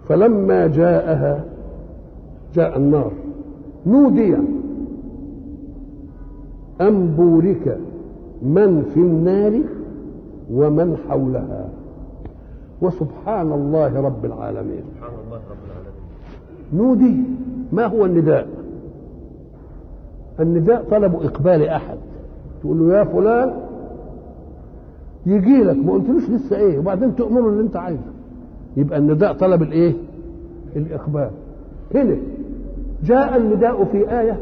فلما جاءها جاء النار نودي أن بورك من في النار ومن حولها وسبحان الله رب العالمين سبحان الله رب العالمين نودي ما هو النداء النداء طلب إقبال أحد تقول له يا فلان يجي لك ما قلتلوش لسه ايه وبعدين تأمره اللي انت عايزه يبقى النداء طلب الايه الإقبال هنا جاء النداء في آية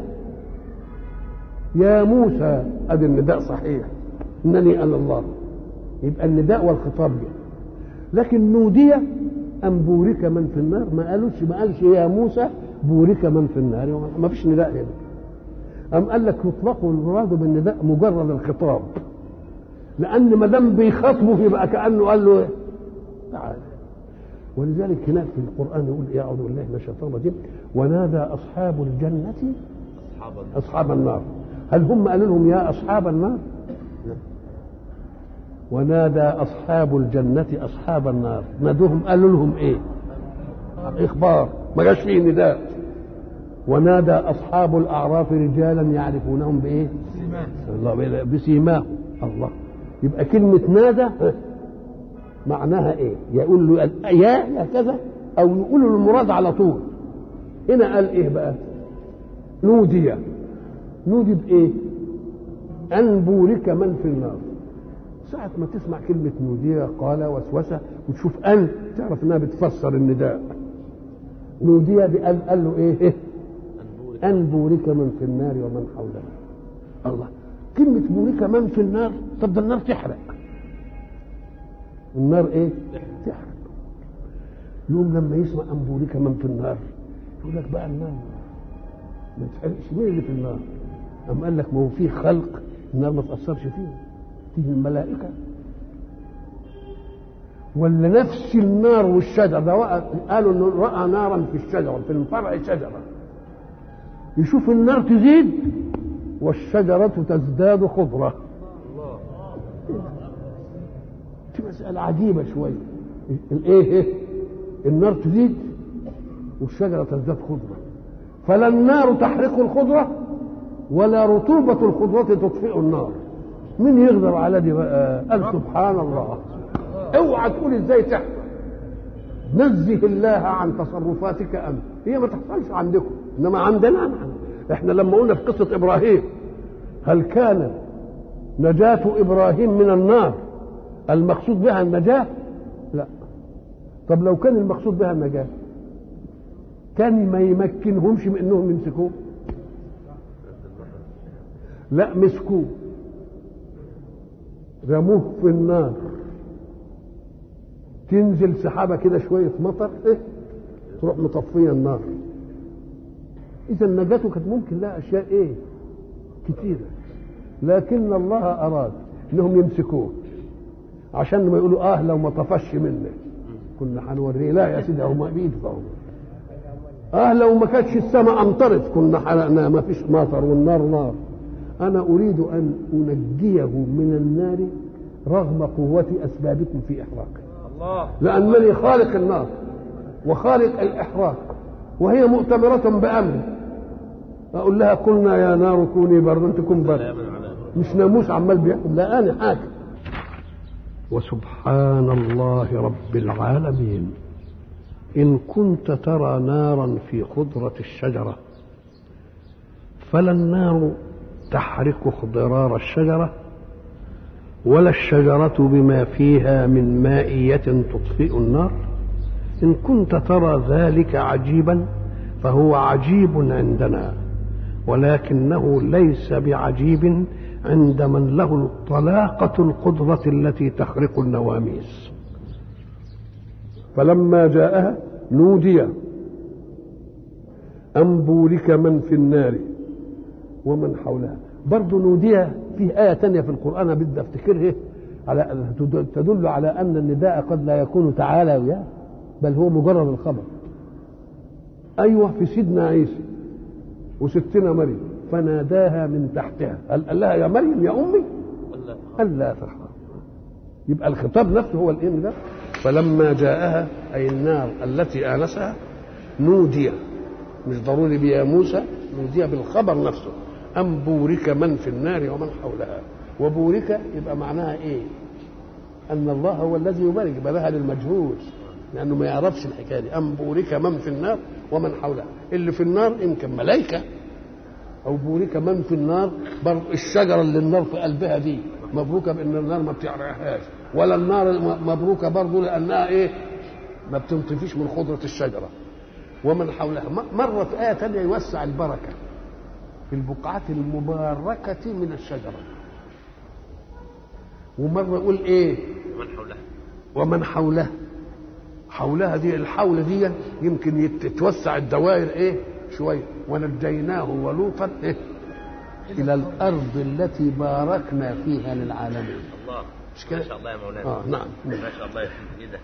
يا موسى ادي النداء صحيح انني انا الله يبقى النداء والخطاب جاء لكن نودي ان بورك من في النار ما قالوش ما قالش يا موسى بورك من في النار ما فيش نداء هنا أم قال لك يطلق المراد بالنداء مجرد الخطاب لأن ما دام بيخاطبه يبقى كأنه قال له إيه؟ تعالى ولذلك هناك في القرآن يقول إيه أعوذ بالله من الشيطان الرجيم ونادى أصحاب الجنة أصحاب النار. أصحاب النار هل هم قالوا لهم يا أصحاب النار؟ لا. ونادى أصحاب الجنة أصحاب النار نادوهم قالوا لهم إيه؟ إخبار ما جاش فيه نداء ونادى أصحاب الأعراف رجالا يعرفونهم بإيه؟ الله بسيماهم الله يبقى كلمة نادى ها، معناها إيه؟ يقول له يا يا كذا أو يقول له المراد على طول هنا قال إيه بقى؟ نودي نودي بإيه؟ أن بورك من في النار ساعة ما تسمع كلمة نودي قال وسوسة وتشوف أن تعرف إنها بتفسر النداء نودي بأن قال له إيه؟ أن بورك من في النار ومن حولها الله كلمة بورك من في النار طب ده النار تحرق النار ايه؟ تحرق يوم لما يسمع أن بورك من في النار يقول لك بقى النار ما تحرقش مين اللي في النار؟ أم قال لك ما هو في خلق النار ما تأثرش فيه تيجي الملائكة ولا نفس النار والشجر ده وقع- قالوا انه راى نارا في الشجره في الفرع شجره يشوف النار تزيد والشجرة تزداد خضرة دي مسألة عجيبة شوية الايه إيه؟ النار تزيد والشجرة تزداد خضرة فلا النار تحرق الخضرة ولا رطوبة الخضرة تطفئ النار مين يقدر على دي بقى قال سبحان الله اوعى تقول ازاي تحصل نزه الله عن تصرفاتك انت هي ما تحصلش عندكم انما عندنا نحن احنا لما قلنا في قصه ابراهيم هل كان نجاة ابراهيم من النار المقصود بها النجاة؟ لا طب لو كان المقصود بها النجاة كان ما يمكنهمش من انهم يمسكوه لا مسكوه رموه في النار تنزل سحابه كده شويه مطر ايه تروح مطفيه النار اذا نجاته كانت ممكن لها اشياء ايه كتيره لكن الله اراد انهم يمسكوه عشان ما يقولوا اه لو ما طفش منه كنا هنوريه لا يا سيدي هم بيدفعوا اه لو ما كانتش السماء امطرت كنا حرقنا ما فيش مطر والنار نار انا اريد ان انجيه من النار رغم قوه اسبابكم في احراقه الله لأنني خالق النار وخالق الإحراق وهي مؤتمرة بأمري أقول لها قلنا يا نار كوني بردا تكون برد سلام على مش ناموس عمال بيحكم لا أنا حاكم وسبحان الله رب العالمين إن كنت ترى نارا في خضرة الشجرة فلا النار تحرق خضرار الشجرة ولا الشجرة بما فيها من مائية تطفئ النار إن كنت ترى ذلك عجيبا فهو عجيب عندنا ولكنه ليس بعجيب عند من له طلاقة القدرة التي تخرق النواميس فلما جاءها نودي أن بورك من في النار ومن حولها برضه نودي فيه آية تانية في القرآن بدي أفتكرها على تدل على أن النداء قد لا يكون تعالى وياه بل هو مجرد الخبر أيوة في سيدنا عيسى وستنا مريم فناداها من تحتها قال قال لها يا مريم يا أمي الله ألا تخاف يبقى الخطاب نفسه هو الإيه ده فلما جاءها أي النار التي آنسها نودي مش ضروري بيا موسى نودي بالخبر نفسه أم بورك من في النار ومن حولها وبورك يبقى معناها إيه أن الله هو الذي يبارك يبقى لها للمجهول لأنه ما يعرفش الحكاية دي أم بورك من في النار ومن حولها اللي في النار يمكن ملائكة أو بورك من في النار برضه الشجرة اللي النار في قلبها دي مبروكة بأن النار ما بتعرقهاش ولا النار مبروكة برضه لأنها إيه ما بتنطفيش من خضرة الشجرة ومن حولها مرة في آية تانية يوسع البركة في البقعة المباركة من الشجرة ومرة يقول إيه ومن حولها ومن حولها حولها دي الحول دي يمكن تتوسع الدوائر ايه شويه ونجيناه ولوطا إيه؟ الى الارض التي باركنا فيها للعالمين الله مش كده؟ ما شاء الله يا مولانا اه نعم ما شاء الله ايه ده